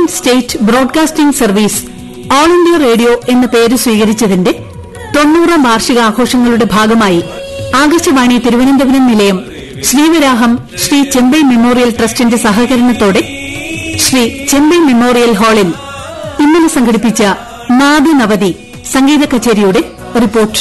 state broadcasting service all India radio എന്ന പേര് സ്വീകരിച്ചതിന്റെ തൊണ്ണൂറാം വാർഷികാഘോഷങ്ങളുടെ ഭാഗമായി ആകാശവാണി തിരുവനന്തപുരം നിലയം ശ്രീവരാഹം ശ്രീ ചെമ്പൈ മെമ്മോറിയൽ ട്രസ്റ്റിന്റെ സഹകരണത്തോടെ ശ്രീ ചെമ്പൈ മെമ്മോറിയൽ ഹാളിൽ ഇന്നലെ സംഘടിപ്പിച്ച നാദനവതി സംഗീത കച്ചേരിയുടെ report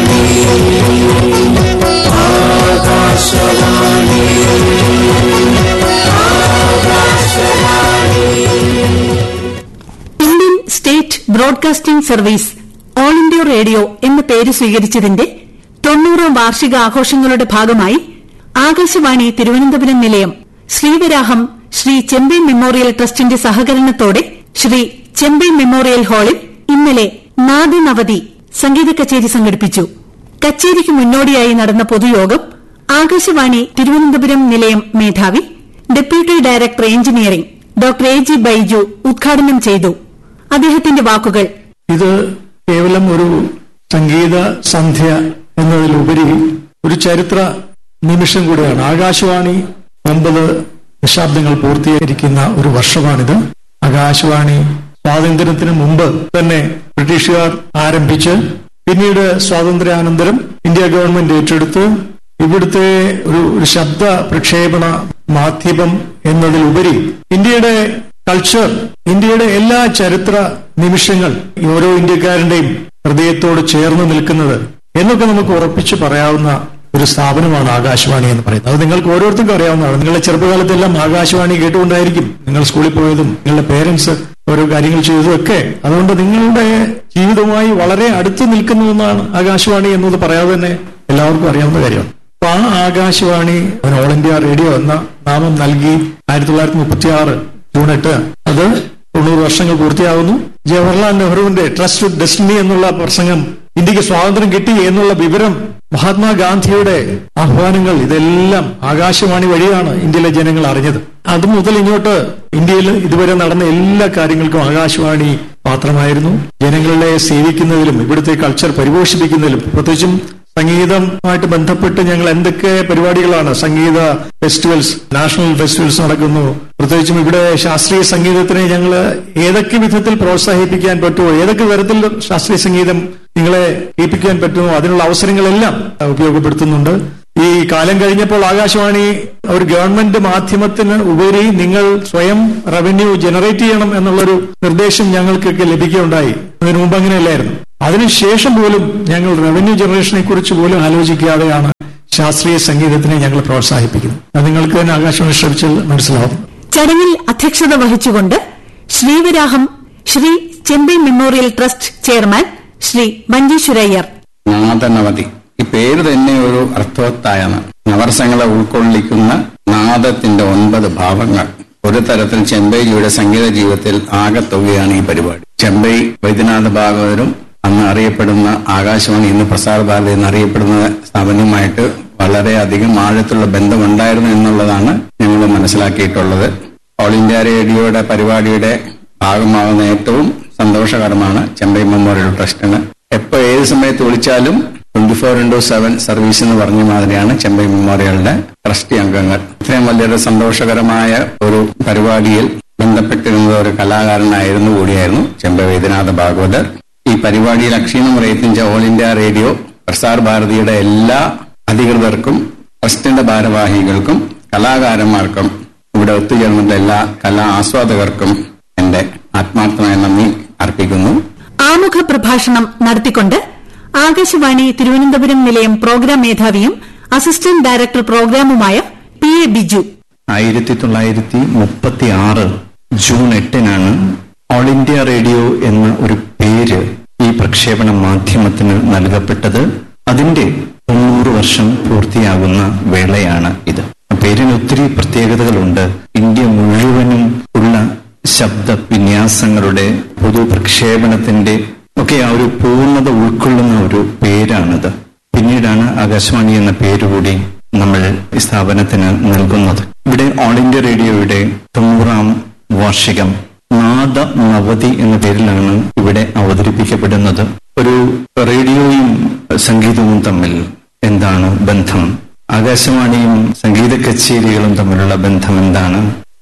Indian state broadcasting service all India radio എന്ന പേര് സ്വീകരിച്ചതിന്റെ തൊണ്ണൂറാം വാർഷിക ആഘോഷങ്ങളുടെ ഭാഗമായി ആകാശവാണി തിരുവനന്തപുരം നിലയം ശ്രീവരാഹം ശ്രീ ചെമ്പൈ മെമ്മോറിയൽ ട്രസ്റ്റിന്റെ സഹകരണത്തോടെ ശ്രീ ചെമ്പൈ മെമ്മോറിയൽ ഹാളിൽ ഇന്നലെ നാദനവതി സംഗീത കച്ചേരി സംഘടിപ്പിച്ചു കച്ചേരിക്ക് മുന്നോടിയായി നടന്ന പൊതുയോഗം ആകാശവാണി തിരുവനന്തപുരം നിലയം മേധാവി deputy director engineering doctor A G Baiju ഉദ്ഘാടനം ചെയ്തു അദ്ദേഹത്തിന്റെ വാക്കുകൾ ഇത് കേവലം ഒരു സംഗീത സന്ധ്യ എന്നതിലുപരി ഒരു ചരിത്ര നിമിഷം കൂടിയാണ് ആകാശവാണി ഒൻപത് ദശാബ്ദങ്ങൾ പൂർത്തീകരിക്കുന്ന ഒരു വർഷമാണിത് ആകാശവാണി സ്വാതന്ത്ര്യത്തിന് മുമ്പ് തന്നെ ബ്രിട്ടീഷുകാർ ആരംഭിച്ച് പിന്നീട് സ്വാതന്ത്ര്യാനന്തരം ഇന്ത്യ ഗവൺമെന്റ് ഏറ്റെടുത്ത് ഇവിടുത്തെ ഒരു ഒരു ശബ്ദ പ്രക്ഷേപണ മാധ്യമം എന്നതിലുപരി ഇന്ത്യയുടെ കൾച്ചർ ഇന്ത്യയുടെ എല്ലാ ചരിത്ര നിമിഷങ്ങൾ ഈ ഓരോ ഇന്ത്യക്കാരന്റെയും ഹൃദയത്തോട് ചേർന്ന് നിൽക്കുന്നത് എന്നൊക്കെ നമുക്ക് ഉറപ്പിച്ച് പറയാവുന്ന ഒരു സ്ഥാപനമാണ് ആകാശവാണി എന്ന് പറയുന്നത് അത് നിങ്ങൾക്ക് ഓരോരുത്തർക്കും അറിയാവുന്നതാണ് നിങ്ങളുടെ ചെറുപ്പകാലത്തെല്ലാം ആകാശവാണി കേട്ടുകൊണ്ടായിരിക്കും നിങ്ങൾ സ്കൂളിൽ പോയതും നിങ്ങളുടെ പേരൻസ് ഓരോ കാര്യങ്ങൾ ചെയ്തതും ഒക്കെ അതുകൊണ്ട് നിങ്ങളുടെ ജീവിതവുമായി വളരെ അടുത്ത് നിൽക്കുന്നു എന്നാണ് ആകാശവാണി എന്നത് പറയാതെ തന്നെ എല്ലാവർക്കും അറിയാവുന്ന കാര്യമാണ് അപ്പൊ ആ ആകാശവാണി അതിന് ഓൾ ഇന്ത്യ റേഡിയോ എന്ന നാമം നൽകി ആയിരത്തി തൊള്ളായിരത്തി മുപ്പത്തി ആറ് ജൂൺ എട്ട് അത് തൊണ്ണൂറ് വർഷങ്ങൾ പൂർത്തിയാകുന്നു ജവഹർലാൽ നെഹ്റുവിന്റെ ട്രസ്റ്റ് വിത്ത് ഡെസ്റ്റിനി എന്നുള്ള പ്രസംഗം ഇന്ത്യക്ക് സ്വാതന്ത്ര്യം കിട്ടി എന്നുള്ള വിവരം മഹാത്മാഗാന്ധിയുടെ ആഹ്വാനങ്ങൾ ഇതെല്ലാം ആകാശവാണി വഴിയാണ് ഇന്ത്യയിലെ ജനങ്ങൾ അറിഞ്ഞത് അത് മുതൽ ഇങ്ങോട്ട് ഇന്ത്യയിൽ ഇതുവരെ നടന്ന എല്ലാ കാര്യങ്ങൾക്കും ആകാശവാണി പാത്രമായിരുന്നു ജനങ്ങളെ സേവിക്കുന്നതിലും ഇവിടുത്തെ കൾച്ചർ പരിപോഷിപ്പിക്കുന്നതിലും പ്രത്യേകിച്ചും സംഗീതവുമായിട്ട് ബന്ധപ്പെട്ട് ഞങ്ങൾ എന്തൊക്കെ പരിപാടികളാണ് സംഗീത ഫെസ്റ്റിവൽസ് നാഷണൽ ഫെസ്റ്റിവൽസ് നടക്കുന്നു പ്രത്യേകിച്ചും ഇവിടെ ശാസ്ത്രീയ സംഗീതത്തിനെ ഞങ്ങൾ ഏതൊക്കെ വിധത്തിൽ പ്രോത്സാഹിപ്പിക്കാൻ പറ്റുമോ ഏതൊക്കെ തരത്തിൽ ശാസ്ത്രീയ സംഗീതം നിങ്ങളെ കേൾപ്പിക്കാൻ പറ്റുമോ അതിനുള്ള അവസരങ്ങളെല്ലാം ഉപയോഗപ്പെടുത്തുന്നുണ്ട് ഈ കാലം കഴിഞ്ഞപ്പോൾ ആകാശവാണി ഒരു ഗവൺമെന്റ് മാധ്യമത്തിന് ഉപരി നിങ്ങൾ സ്വയം റവന്യൂ ജനറേറ്റ് ചെയ്യണം എന്നുള്ളൊരു നിർദ്ദേശം ഞങ്ങൾക്കൊക്കെ ലഭിക്കുകയുണ്ടായി അതിനു മുമ്പ് അങ്ങനെയല്ലായിരുന്നു അതിനുശേഷം പോലും ഞങ്ങൾ റവന്യൂ ജനറേഷനെ കുറിച്ച് പോലും ആലോചിക്കാതെയാണ് ശാസ്ത്രീയ സംഗീതത്തിനെ ഞങ്ങൾ പ്രോത്സാഹിപ്പിക്കുന്നത് അത് നിങ്ങൾക്ക് തന്നെ ആകാശവാണി ശ്രമിച്ചാൽ മനസ്സിലാവും ചടങ്ങിൽ അധ്യക്ഷത വഹിച്ചുകൊണ്ട് Sreevaraham Shri Chembai memorial trust chairman Shri Manjeeshwarayyar Nadanavathi ഈ പേര് തന്നെ ഒരു അർത്ഥവത്തായാണ് നവർസങ്ങളെ ഉൾക്കൊള്ളിക്കുന്ന നാദത്തിന്റെ ഒൻപത് ഭാവങ്ങൾ ഒരു തരത്തിൽ ചെമ്പൈജിയുടെ സംഗീത ജീവിതത്തിൽ ആകത്തുകയാണ് ഈ പരിപാടി ചെമ്പൈ വൈദ്യനാഥ ഭാഗവതരും അന്ന് അറിയപ്പെടുന്ന ആകാശവാണി ഇന്ന് പ്രസാർ ഭാരതി എന്നറിയപ്പെടുന്ന സ്ഥാപനവുമായിട്ട് വളരെയധികം ആഴത്തുള്ള ബന്ധമുണ്ടായിരുന്നു എന്നുള്ളതാണ് ഞങ്ങൾ മനസ്സിലാക്കിയിട്ടുള്ളത് ഓൾ ഇന്ത്യ റേഡിയോയുടെ പരിപാടിയുടെ ഭാഗമാകുന്ന ഏറ്റവും സന്തോഷകരമാണ് ചെമ്പൈ മെമ്മോറിയൽ ട്രസ്റ്റിന് എപ്പോ ഏത് സമയത്ത് വിളിച്ചാലും twenty four into seven service എന്ന് പറഞ്ഞ മാതിരിയാണ് ചെമ്പൈ മെമ്മോറിയലിന്റെ ട്രസ്റ്റി അംഗങ്ങൾ ഇത്രയും വലിയൊരു സന്തോഷകരമായ ഒരു പരിപാടിയിൽ ബന്ധപ്പെട്ടിരുന്നത് ഒരു കലാകാരനായിരുന്നു കൂടിയായിരുന്നു ചെമ്പൈ വൈദ്യനാഥ ഭാഗവതർ ഈ പരിപാടിയിൽ അക്ഷീണം പ്രയത്നിച്ച ഓൾ ഇന്ത്യ റേഡിയോ പ്രസാർ ഭാരതിയുടെ എല്ലാ അധികൃതർക്കും ട്രസ്റ്റിന്റെ ഭാരവാഹികൾക്കും കലാകാരന്മാർക്കും ഇവിടെ ഒത്തുചേർന്നിട്ടുള്ള എല്ലാ കലാ ആസ്വാദകർക്കും എന്റെ ആത്മാർത്ഥമായ നന്ദി അർപ്പിക്കുന്നു ആമുഖ പ്രഭാഷണം നടത്തിക്കൊണ്ട് ആകാശവാണി തിരുവനന്തപുരം നിലയം പ്രോഗ്രാം മേധാവിയും അസിസ്റ്റന്റ് ഡയറക്ടർ പ്രോഗ്രാമുമായ പി എ ബിജു ആയിരത്തി തൊള്ളായിരത്തി മുപ്പത്തി ആറ് ജൂൺ എട്ടിനാണ് ഓൾ ഇന്ത്യ റേഡിയോ എന്ന ഒരു പേര് ഈ പ്രക്ഷേപണ മാധ്യമത്തിന് നൽകപ്പെട്ടത് അതിന്റെ തൊണ്ണൂറ് വർഷം പൂർത്തിയാകുന്ന വേളയാണ് ഇത് പേരിന് ഒത്തിരി പ്രത്യേകതകളുണ്ട് ഇന്ത്യ മുഴുവനും ഉള്ള ശബ്ദ വിന്യാസങ്ങളുടെ പൊതു പ്രക്ഷേപണത്തിന്റെ ഒക്കെ ആ ഒരു പൂർണ്ണത ഉൾക്കൊള്ളുന്ന ഒരു പേരാണിത് പിന്നീടാണ് ആകാശവാണി എന്ന പേരുകൂടി നമ്മൾ ഈ സ്ഥാപനത്തിന് നൽകുന്നത് ഇവിടെ ഓൾ ഇന്ത്യ റേഡിയോയുടെ തൊണ്ണൂറാം വാർഷികം നാദ നവതി എന്ന പേരിലാണ് ഇവിടെ അവതരിപ്പിക്കപ്പെടുന്നത് ഒരു റേഡിയോയും സംഗീതവും തമ്മിൽ എന്താണ് ബന്ധം ആകാശവാണിയും സംഗീത കച്ചേരികളും തമ്മിലുള്ള ബന്ധം എന്താണ്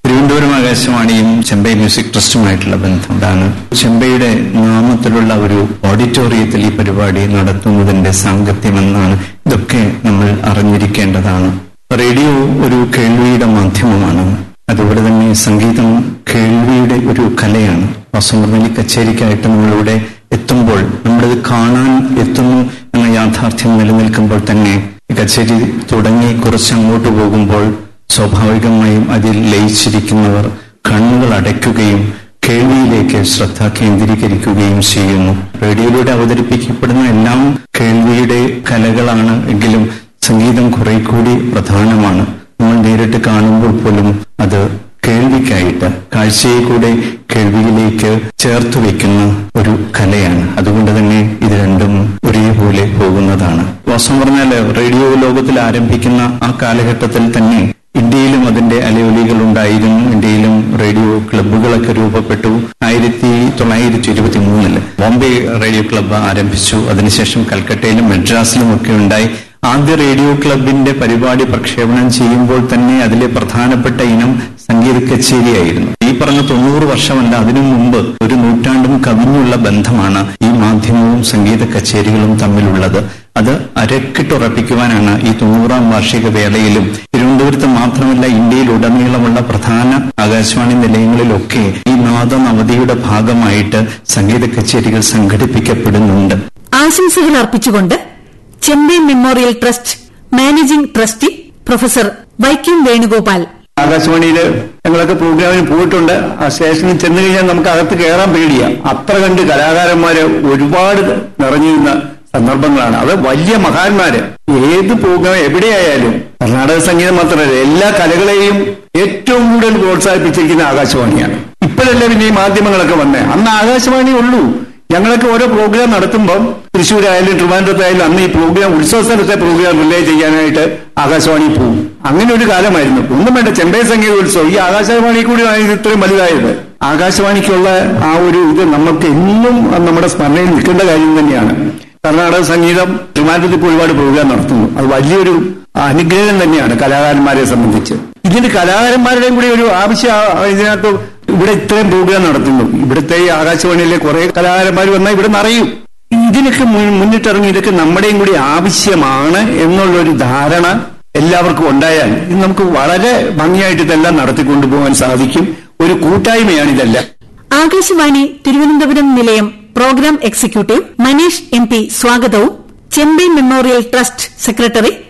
തിരുവനന്തപുരം ആകാശവാണിയും ചെമ്പൈ മ്യൂസിക് ട്രസ്റ്റുമായിട്ടുള്ള ബന്ധം അതാണ് ചെമ്പൈയുടെ നാമത്തിലുള്ള ഒരു ഓഡിറ്റോറിയത്തിൽ ഈ പരിപാടി നടത്തുന്നതിന്റെ സാങ്കത്യമെന്നാണ് ഇതൊക്കെ നമ്മൾ അറിഞ്ഞിരിക്കേണ്ടതാണ് റേഡിയോ ഒരു കേൾവിയുടെ മാധ്യമമാണ് അതുപോലെ തന്നെ സംഗീതം കേൾവിയുടെ ഒരു കലയാണ് വാസവമർമ്മലി കച്ചേരിക്കായിട്ട് നമ്മളിവിടെ എത്തുമ്പോൾ നമ്മളിത് കാണാൻ എത്തുന്നു എന്ന യാഥാർത്ഥ്യം നിലനിൽക്കുമ്പോൾ തന്നെ ഈ കച്ചേരി തുടങ്ങി കുറച്ച് അങ്ങോട്ട് പോകുമ്പോൾ സ്വാഭാവികമായും അതിൽ ലയിച്ചിരിക്കുന്നവർ കണ്ണുകൾ അടയ്ക്കുകയും കേൾവിയിലേക്ക് ശ്രദ്ധ കേന്ദ്രീകരിക്കുകയും ചെയ്യുന്നു റേഡിയോയിലൂടെ അവതരിപ്പിക്കപ്പെടുന്ന എല്ലാം കേൾവിയുടെ കലകളാണ് എങ്കിലും സംഗീതം കുറെ കൂടി പ്രധാനമാണ് നമ്മൾ നേരിട്ട് കാണുമ്പോൾ പോലും അത് കേൾവിക്കായിട്ട് കാഴ്ചയെ കൂടെ കേൾവിയിലേക്ക് ചേർത്ത് വെക്കുന്ന ഒരു കലയാണ് അതുകൊണ്ട് തന്നെ ഇത് രണ്ടും ഒരേപോലെ പോകുന്നതാണ് വാസ്തവം പറഞ്ഞാൽ റേഡിയോ ലോകത്തിൽ ആരംഭിക്കുന്ന ആ കാലഘട്ടത്തിൽ തന്നെ ഇന്ത്യയിലും അതിന്റെ അലയൊലികൾ ഉണ്ടായിരുന്നു ഇന്ത്യയിലും റേഡിയോ ക്ലബ്ബുകളൊക്കെ രൂപപ്പെട്ടു ആയിരത്തി തൊള്ളായിരത്തി ഇരുപത്തി മൂന്നില് ബോംബെ റേഡിയോ ക്ലബ്ബ് ആരംഭിച്ചു അതിനുശേഷം കൽക്കട്ടയിലും മദ്രാസിലും ഒക്കെ ഉണ്ടായി ആദ്യ റേഡിയോ ക്ലബിന്റെ പരിപാടി പ്രക്ഷേപണം ചെയ്യുമ്പോൾ തന്നെ അതിലെ പ്രധാനപ്പെട്ട ഇനം സംഗീത കച്ചേരിയായിരുന്നു ഈ പറഞ്ഞ തൊണ്ണൂറ് വർഷമല്ല അതിനു മുമ്പ് ഒരു നൂറ്റാണ്ടും കവിഞ്ഞുള്ള ബന്ധമാണ് ഈ മാധ്യമവും സംഗീത കച്ചേരികളും തമ്മിലുള്ളത് അത് അരക്കിട്ടുറപ്പിക്കുവാനാണ് ഈ തൊണ്ണൂറാം വാർഷിക വേളയിലും തിരുവനന്തപുരത്ത് മാത്രമല്ല ഇന്ത്യയിലുടനീളമുള്ള പ്രധാന ആകാശവാണി നിലയങ്ങളിലൊക്കെ ഈ നാദനവതിയുടെ ഭാഗമായിട്ട് സംഗീത കച്ചേരികൾ സംഘടിപ്പിക്കപ്പെടുന്നുണ്ട് ആശംസകൾ അർപ്പിച്ചുകൊണ്ട് Chembai memorial trust managing trustee professor Vaikom Venugopal ആകാശവാണിയിൽ ഞങ്ങളൊക്കെ പ്രോഗ്രാമിന് പോയിട്ടുണ്ട് ആ സ്റ്റേഷനിൽ ചെന്ന് കഴിഞ്ഞാൽ നമുക്ക് അകത്ത് കയറാൻ പേടിയാ അത്ര കണ്ട് കലാകാരന്മാര് ഒരുപാട് നിറഞ്ഞിരുന്ന സന്ദർഭങ്ങളാണ് അത് വലിയ മഹാന്മാര് ഏത് പ്രോഗ്രാം എവിടെയായാലും കർണാടക സംഗീതം മാത്രമല്ല എല്ലാ കലകളെയും ഏറ്റവും കൂടുതൽ പ്രോത്സാഹിപ്പിച്ചിരിക്കുന്ന ആകാശവാണിയാണ് ഇപ്പോഴല്ലേ പിന്നെ ഈ മാധ്യമങ്ങളൊക്കെ വന്നേ അന്ന് ആകാശവാണി ഉള്ളൂ ഞങ്ങളൊക്കെ ഓരോ പ്രോഗ്രാം നടത്തുമ്പോൾ തൃശ്ശൂരായാലും ട്രിവാൻഡ്രത്തായാലും അന്ന് ഈ പ്രോഗ്രാം ഉത്സവ സ്ഥലത്തെ പ്രോഗ്രാം റിലേ ചെയ്യാനായിട്ട് ആകാശവാണി പോകും അങ്ങനെ ഒരു കാലമായിരുന്നു ഒന്നും വേണ്ട ചെമ്പൈ സംഗീതോത്സവം ഈ ആകാശവാണി കൂടി ഇത് ഇത്രയും വലുതായത് ആകാശവാണിക്കുള്ള ആ ഒരു ഇത് നമുക്ക് എന്നും നമ്മുടെ സ്മരണയിൽ നിൽക്കേണ്ട കാര്യം തന്നെയാണ് കർണാടക സംഗീതം ട്രിവാൻഡ്രത്തിൽ ഇപ്പോൾ ഒരുപാട് പ്രോഗ്രാം നടത്തുന്നു അത് വലിയൊരു അനുഗ്രഹം തന്നെയാണ് കലാകാരന്മാരെ സംബന്ധിച്ച് ഇതിന്റെ കലാകാരന്മാരുടെയും കൂടി ഒരു ആവശ്യം ആ- ഇതിനകത്ത് ഇവിടെ ഇത്രയും പ്രോഗ്രാം നടത്തുന്നു ഇവിടുത്തെ ഈ ആകാശവാണിയിലെ കുറെ കലാകാരന്മാർ വന്നാൽ ഇവിടെ നിറയും ഇതിനൊക്കെ മുൻ- മുന്നിട്ടിറങ്ങി ഇതൊക്കെ നമ്മുടെയും കൂടി ആവശ്യമാണ് എന്നുള്ളൊരു ധാരണ എല്ലാവർക്കും ഉണ്ടായാൽ ഇത് നമുക്ക് വളരെ ഭംഗിയായിട്ട് ഇതെല്ലാം നടത്തിക്കൊണ്ടുപോകാൻ സാധിക്കും ഒരു കൂട്ടായ്മയാണ് ഇതെല്ലാം ആകാശവാണി തിരുവനന്തപുരം നിലയം program executive Manish M P സ്വാഗതവും ചെമ്പൈ മെമ്മോറിയൽ ട്രസ്റ്റ് സെക്രട്ടറി